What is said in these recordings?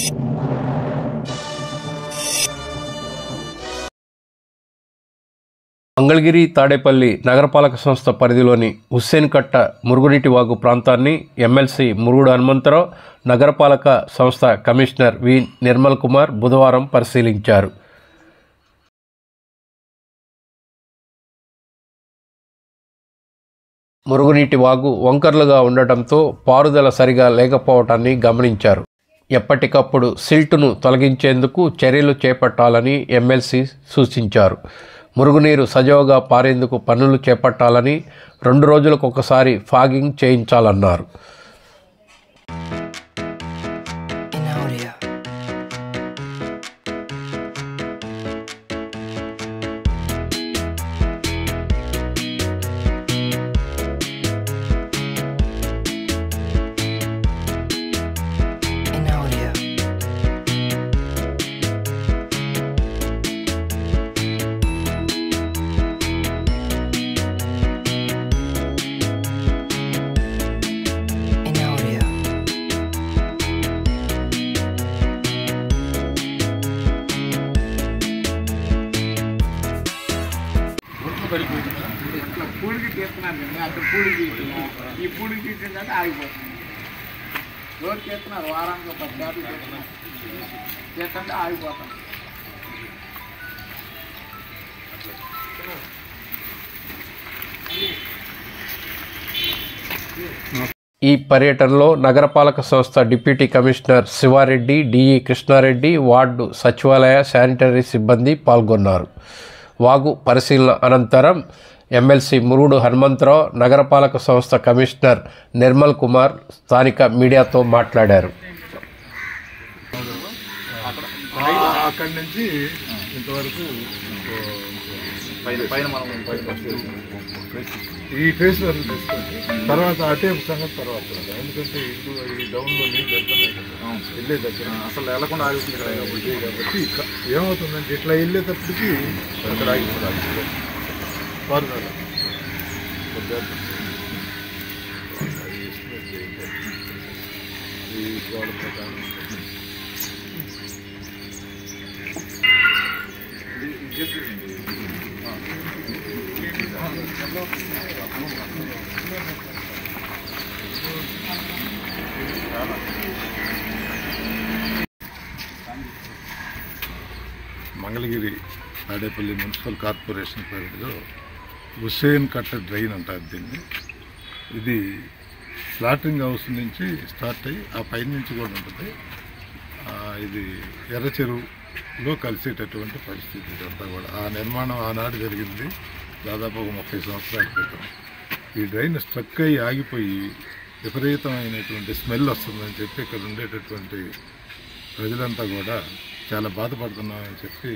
మంగళగిరి తాడేపల్లి నగరపాలక సంస్థ పరిధిలోని హుస్సేన్ కట్ట మురుగునీటి వాగు ప్రాంతాన్ని ఎమ్మెల్సీ మురుగుడు హనుమంతరావు నగరపాలక సంస్థ కమిషనర్ వి నిర్మల్ కుమార్ బుధవారం పరిశీలించారు మురుగునీటి వాగు వంకర్లుగా ఉండటంతో పారుదల సరిగా లేకపోవటాన్ని గమనించారు ఎప్పటికప్పుడు సిల్టును తొలగించేందుకు చర్యలు చేపట్టాలని ఎమ్మెల్సీ సూచించారు మురుగునీరు సజావుగా పారేందుకు పనులు చేపట్టాలని రెండు రోజులకు ఒకసారి ఫాగింగ్ చేయించాలన్నారు in audio. In audio. In audio. ఇట్లా పూడికి తీస్తున్నాను నేను అక్కడ పూడికి తీస్తున్నా ఈ పూడికి తీసిన తర్వాత ఆగిపోతుంది రోజు తీస్తున్నారు వారానికి ఒక పది శాతం తీస్తున్నారు తీస్తుంటే ఆగిపోతాం ఈ పర్యటనలో నగరపాలక సంస్థ deputy commissioner Sivareddy DE Krishnareddy ward సచివాలయ శానిటరీ సిబ్బంది పాల్గొన్నారు వాగు పరిశీలన అనంతరం ఎమ్మెల్సీ మురుగుడు హనుమంతరావు నగరపాలక సంస్థ కమిషనర్ నిర్మల్ కుమార్ స్థానిక మీడియాతో మాట్లాడారు అక్కడి నుంచి ఇంతవరకు ఈ ఫేస్ వరకు తీసుకోండి తర్వాత అటే సంగతి తర్వాత చూద్దాం. ఎందుకంటే ఇప్పుడు ఈ డౌన్ లో నీళ్ళు వెళ్తున్నాయి కదా. వెళ్ళే దగ్గర అసలు వెళ్లకుండా ఆగుతుంది కదా కాబట్టి కాబట్టి ఇక- ఏమవుతుందంటే ఇట్లా వెళ్ళేటప్పటికి అక్కడ ఆగిపోతుంది పారుదల కొద్దిగా అది estimate చేయండి. ఈ గోడ ప్రకారం మంగళగిరి తాడేపల్లి మున్సిపల్ కార్పొరేషన్ పరిధిలో హుస్సేన్ కట్ట డ్రైన్ అంటారు దీన్ని ఇది స్లాటరింగ్ హౌస్ నుంచి స్టార్ట్ అయ్యి ఆ పై నుంచి కూడా ఉంటుంది ఆ, ఇది ఎర్ర చెరువులో కలిసేటటువంటి పరిస్థితి ఇదంతా కూడా ఆ నిర్మాణం ఆనాడు జరిగింది దాదాపు ఒక ముప్పై సంవత్సరాల క్రితం ఈ డ్రైన్ స్ట్రక్ అయ్యి ఆగిపోయి విపరీతమైనటువంటి స్మెల్ వస్తుందని చెప్పి ఇక్కడ ఉండేటటువంటి ప్రజలంతా కూడా చాలా బాధపడుతున్నామని చెప్పి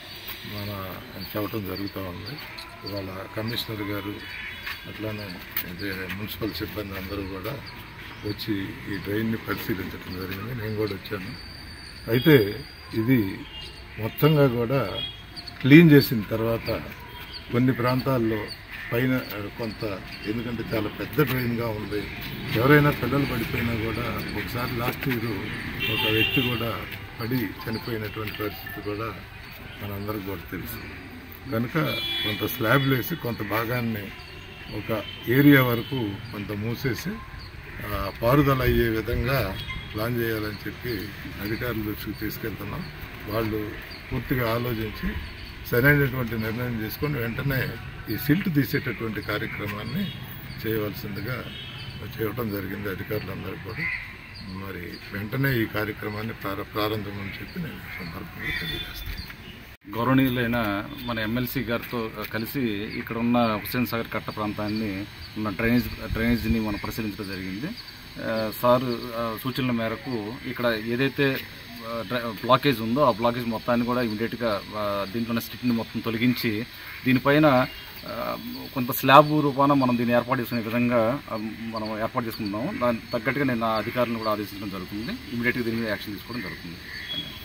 మన చెప్పడం జరుగుతూ ఉంది ఇవాళ కమిషనర్ గారు అట్లానే ఇదే మున్సిపల్ సిబ్బంది అందరూ కూడా వచ్చి ఈ డ్రైన్ని పరిశీలించడం జరిగింది నేను కూడా వచ్చాను అయితే ఇది మొత్తంగా కూడా క్లీన్ చేసిన తర్వాత కొన్ని ప్రాంతాల్లో పైన ఆ, కొంత ఎందుకంటే చాలా పెద్ద డ్రైన్గా ఉంది ఎవరైనా పిల్లలు పడిపోయినా కూడా ఒకసారి లాస్ట్ ఇయర్ ఒక వ్యక్తి కూడా పడి చనిపోయినటువంటి పరిస్థితి కూడా మనందరికి కూడా తెలుసు కనుక కొంత స్లాబ్లు వేసి కొంత భాగాన్ని ఒక ఏరియా వరకు కొంత మూసేసి ఆ, పారుదల అయ్యే విధంగా ప్లాన్ చేయాలని చెప్పి అధికారుల దృష్టికి తీసుకెళ్తున్నాం వాళ్ళు పూర్తిగా ఆలోచించి సరైనటువంటి నిర్ణయం తీసుకొని వెంటనే ఈ సిల్ట్ తీసేటటువంటి కార్యక్రమాన్ని చేయవలసిందిగా చేయటం జరిగింది అధికారులందరూ కూడా మరి వెంటనే ఈ కార్యక్రమాన్ని ప్రార ప్రారంభం అని చెప్పి నేను ఈ సందర్భంగా తెలియజేస్తాను గౌరవనీయులైన మన ఎమ్మెల్సీ గారితో కలిసి ఇక్కడ ఉన్న హుస్సేన్ సాగర్ కట్ట ప్రాంతాన్ని ఉన్న డ్రైనేజ్ డ్రైనేజీని మనం పరిశీలించడం జరిగింది ఆ, సార్ ఆ, సూచనల మేరకు ఇక్కడ ఏదైతే ఆ, డ్రై- బ్లాకేజ్ ఉందో ఆ బ్లాకేజ్ మొత్తాన్ని కూడా ఇమీడియట్గా దీంట్లో ఉన్న స్టిక్ని మొత్తం తొలగించి దీనిపైన ఆ, కొంత స్లాబ్ రూపాన మనం దీన్ని ఏర్పాటు చేసుకునే విధంగా ఆ, మనం ఏర్పాటు చేసుకుంటాము దానికి తగ్గట్టుగా నేను ఆ అధికారులను కూడా ఆదేశించడం జరుగుతుంది ఇమీడియట్గా దీని మీద యాక్షన్ తీసుకోవడం జరుగుతుంది ధన్యవాదాలు